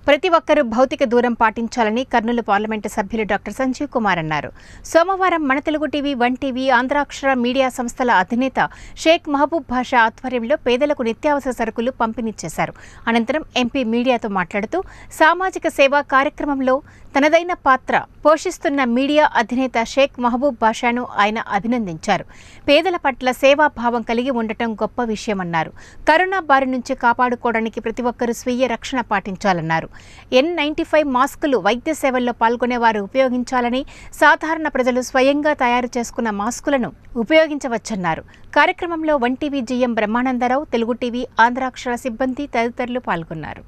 ప్రతి ఒక్కరూ భౌతిక దూరం పాటించాలని కర్నూలు పార్లమెంటు సభ్యులు డాక్టర్ సంజీవ్ కుమార్ అన్నారు సోమవారం మన Telugu TV one TV Andhrakshara media సంస్థల అధినేత షేక్ మహబూబ్ భాషా ఆధ్వర్యంలో పేదలకు నిత్యావసర సరుకులు పంపిణీ చేశారు అనంతరం ఎంపీ మీడియాతో మాట్లాడుతూ సామాజిక సేవా కార్యక్రమంలో తనదైన పాత్ర పోషిస్తున్న మీడియా అధినేత షేక్ మహబూబ్ బాషాను ఆయన అభినందించారు పేదల పట్ల సేవాభావం కలిగి ఉండటం గొప్ప విషయమన్నారు కరోనా బారి నుంచి కాపాడుకోవడానికి ప్రతి ఒక్కరూ స్వీయ రక్షణ పాటించాలన్నారు ఎన్ నైంటీ ఫైవ్ మాస్కులు వైద్య సేవల్లో పాల్గొనేవారు ఉపయోగించాలని సాధారణ ప్రజలు స్వయంగా తయారు చేసుకున్న మాస్కులను ఉపయోగించవచ్చన్నారు కార్యక్రమంలో one TV GM Brahmanandarao Telugu TV Andhrakshara సిబ్బంది తదితరులు పాల్గొన్నారు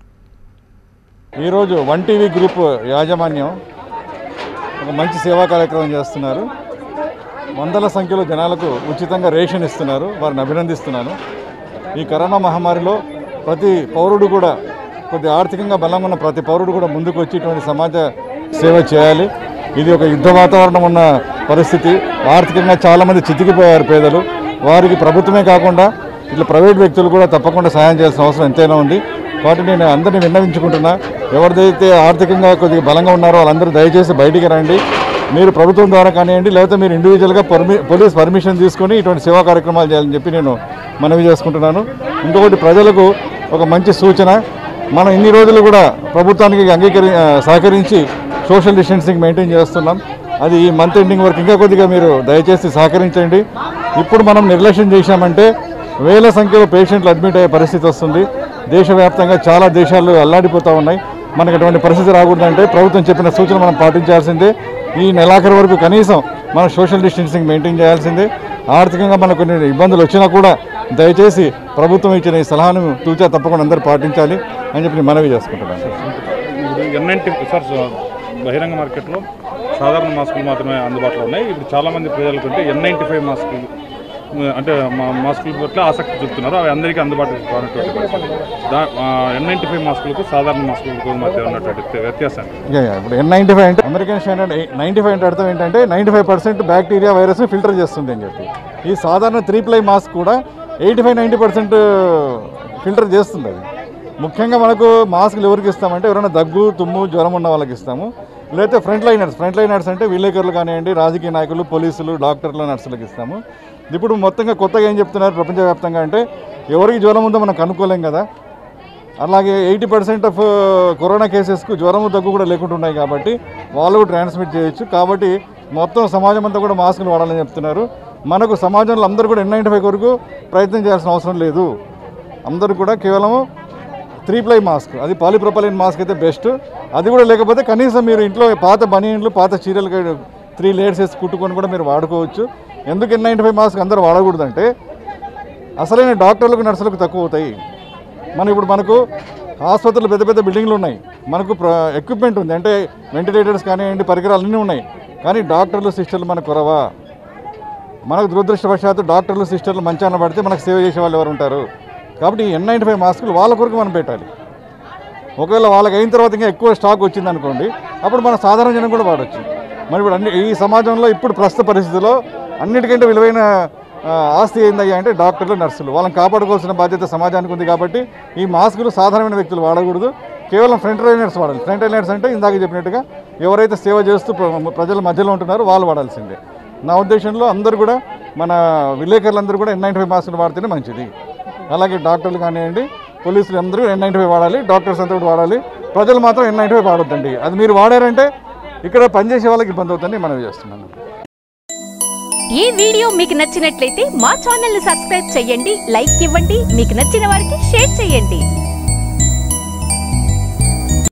ఈరోజు వన్ టీవీ గ్రూప్ యాజమాన్యం ఒక మంచి సేవా కార్యక్రమం చేస్తున్నారు వందల సంఖ్యలో జనాలకు ఉచితంగా రేషన్ ఇస్తున్నారు వారిని అభినందిస్తున్నాను ఈ కరోనా మహమ్మారిలో ప్రతి పౌరుడు కూడా కొద్ది ఆర్థికంగా బలంగా ఉన్న ప్రతి పౌరుడు కూడా ముందుకు వచ్చి ఇటువంటి సమాజ సేవ చేయాలి ఇది ఒక యుద్ధ వాతావరణం ఉన్న పరిస్థితి ఆర్థికంగా చాలామంది చితికిపోయారు పేదలు వారికి ప్రభుత్వమే కాకుండా ఇట్లా ప్రైవేట్ వ్యక్తులు కూడా తప్పకుండా సహాయం చేయాల్సిన అవసరం ఎంతైనా ఉంది కాబట్టి నేను అందరినీ విన్నవించుకుంటున్నా ఎవరిదైతే ఆర్థికంగా కొద్దిగా బలంగా ఉన్నారో వాళ్ళందరూ దయచేసి బయటికి రండి మీరు ప్రభుత్వం ద్వారా కానివ్వండి లేకపోతే మీరు ఇండివిజువల్గా పర్మి పోలీస్ పర్మిషన్ తీసుకొని ఇటువంటి సేవా కార్యక్రమాలు చేయాలని చెప్పి నేను మనవి చేసుకుంటున్నాను ఇంకొకటి ప్రజలకు ఒక మంచి సూచన మనం ఇన్ని రోజులు కూడా ప్రభుత్వానికి అంగీకరి ఆ, సహకరించి సోషల్ డిస్టెన్సింగ్ మెయింటైన్ చేస్తున్నాం అది ఈ మంత్ ఎండింగ్ వరకు ఇంకా కొద్దిగా మీరు దయచేసి సహకరించండి ఇప్పుడు మనం నిర్లక్ష్యం చేశామంటే వేల సంఖ్యలో పేషెంట్లు అడ్మిట్ అయ్యే పరిస్థితి వస్తుంది దేశవ్యాప్తంగా చాలా దేశాలు అల్లాడిపోతూ ఉన్నాయి మనకు అటువంటి పరిస్థితి రాకూడదంటే ప్రభుత్వం చెప్పిన సూచన మనం పాటించాల్సిందే ఈ నెలాఖరు వరకు కనీసం మనం సోషల్ డిస్టెన్సింగ్ మెయింటైన్ చేయాల్సిందే ఆర్థికంగా మనకు కొన్ని ఇబ్బందులు వచ్చినా కూడా దయచేసి ప్రభుత్వం ఇచ్చిన ఈ సలహాను తూచా తప్పకుండా అందరూ పాటించాలి అని చెప్పి నేను మనవి చేసుకుంటున్నాను ఇప్పుడు ఎన్ఎన్టీ సార్ బహిరంగ మార్కెట్లో సాధారణ మాస్కులు మాత్రమే అందుబాటులో ఉన్నాయి ఇప్పుడు చాలామంది ప్రజల కంటే ఎన్ నైంటీ ఫైవ్ మాస్కులు ఉమ్, అంటే మా మాస్కుల పట్ల ఆసక్తి చూపుతున్నారు అవి అందరికీ అందుబాటులో కానటువంటి పరిస్థితి. దా ఎన్ నైంటీ ఫైవ్ మాస్కులకు సాధారణ మాస్కులకు మధ్య ఉన్నటువంటి వ్యత్యాసం యా, యా. ఇప్పుడు ఎన్ నైంటీ ఫైవ్ అంటే అమెరికన్ స్టాండర్డ్ నైంటీ ఫైవ్ అంటే అర్థం ఏంటంటే నైంటీ ఫైవ్ పర్సెంట్ బ్యాక్టీరియా వైరస్ని ఫిల్టర్ చేస్తుంది అని చెప్పి ఈ సాధారణ త్రీ ప్లై మాస్క్ కూడా eighty five ninety percent filter చేస్తుంది అది ముఖ్యంగా మనకు మాస్కులు ఎవరికి ఇస్తామంటే ఎవరైనా దగ్గు తుమ్ము జ్వరం ఉన్న వాళ్ళకి ఇస్తాము లేకపోతే ఫ్రంట్ లైనర్స్ ఫ్రంట్ లైనర్స్ అంటే విలేకరులు కానివ్వండి రాజకీయ నాయకులు పోలీసులు డాక్టర్లు నర్సులకు ఇస్తాము ఇప్పుడు మొత్తంగా కొత్తగా ఏం చెప్తున్నారు ప్రపంచవ్యాప్తంగా అంటే ఎవరికి జ్వరం ఉందో మనం కనుక్కోలేం కదా అలాగే ఎయిటీ పర్సెంట్ ఆఫ్ కరోనా కేసెస్కు జ్వరము దగ్గు కూడా లేకుండా ఉన్నాయి కాబట్టి వాళ్ళు కూడా ట్రాన్స్మిట్ చేయొచ్చు కాబట్టి మొత్తం సమాజం అంతా కూడా మాస్కులు వాడాలని చెప్తున్నారు మనకు సమాజంలో అందరూ కూడా ఎన్ నైంటీ ఫైవ్ వరకు ప్రయత్నం చేయాల్సిన అవసరం లేదు అందరూ కూడా కేవలం త్రీ ప్లై మాస్క్ అది పాలిప్రొపలిన్ మాస్క్ అయితే బెస్ట్ అది కూడా లేకపోతే కనీసం మీరు ఇంట్లో పాత బనీన్లు పాత చీరలు త్రీ లేయర్స్ వేసి కుట్టుకొని కూడా మీరు వాడుకోవచ్చు ఎందుకు ఎన్ నైంటీ ఫైవ్ మాస్క్ అందరూ వాడకూడదంటే అసలైన డాక్టర్లకు నర్సులకు తక్కువ అవుతాయి మన ఇప్పుడు మనకు ఆసుపత్రులు పెద్ద పెద్ద బిల్డింగ్లు ఉన్నాయి మనకు ఎక్విప్మెంట్ ఉంది అంటే వెంటిలేటర్స్ కానివ్వండి పరికరాలు అన్నీ ఉన్నాయి కానీ డాక్టర్లు సిస్టర్లు మనకు కొరవా మనకు దురదృష్టవశాత్తు డాక్టర్లు సిస్టర్లు మంచాన పడితే మనకు సేవ చేసే వాళ్ళు ఎవరు ఉంటారు కాబట్టి ఎన్ నైంటీ ఫైవ్ మాస్కులు వాళ్ళ కొరకు మనం పెట్టాలి ఒకవేళ వాళ్ళకి అయిన తర్వాత ఇంకా ఎక్కువ స్టాక్ వచ్చింది అనుకోండి అప్పుడు మన సాధారణ జనం కూడా వాడచ్చు మరి ఇప్పుడు అన్ని ఈ సమాజంలో ఇప్పుడు ప్రస్తుత పరిస్థితిలో అన్నిటికంటే విలువైన ఆ, ఆస్తి ఏందయ్యా అంటే డాక్టర్లు నర్సులు వాళ్ళని కాపాడుకోవాల్సిన బాధ్యత సమాజానికి ఉంది కాబట్టి ఈ మాస్కులు సాధారణమైన వ్యక్తులు వాడకూడదు కేవలం ఫ్రంట్ లైనర్స్ వాడాలి ఫ్రంట్ లైనర్స్ అంటే ఇందాక చెప్పినట్టుగా ఎవరైతే సేవ చేస్తూ ప్ర- ప్రజల మధ్యలో ఉంటున్నారో వాళ్ళు వాడాల్సిందే నా ఉద్దేశంలో అందరూ కూడా మన విలేకరులందరూ కూడా ఎన్ నైంటీ ఫైవ్ మాస్కులు వాడితేనే మంచిది అలాగే డాక్టర్లు కానివ్వండి పోలీసులు అందరూ ఎన్ నైంటీ ఫైవ్ వాడాలి డాక్టర్స్ అంతా కూడా వాడాలి ప్రజలు మాత్రం ఎన్ నైంటీ ఫైవ్ వాడొద్దండి అది మీరు వాడారంటే ఇక్కడ పనిచేసే వాళ్ళకి ఇబ్బంది అవుతుందని మనం చేస్తున్నాను ఈ వీడియో మీకు నచ్చినట్లయితే మా ఛానల్ ని సబ్స్క్రైబ్ చేయండి లైక్ ఇవ్వండి మీకు నచ్చిన వారికి షేర్ చేయండి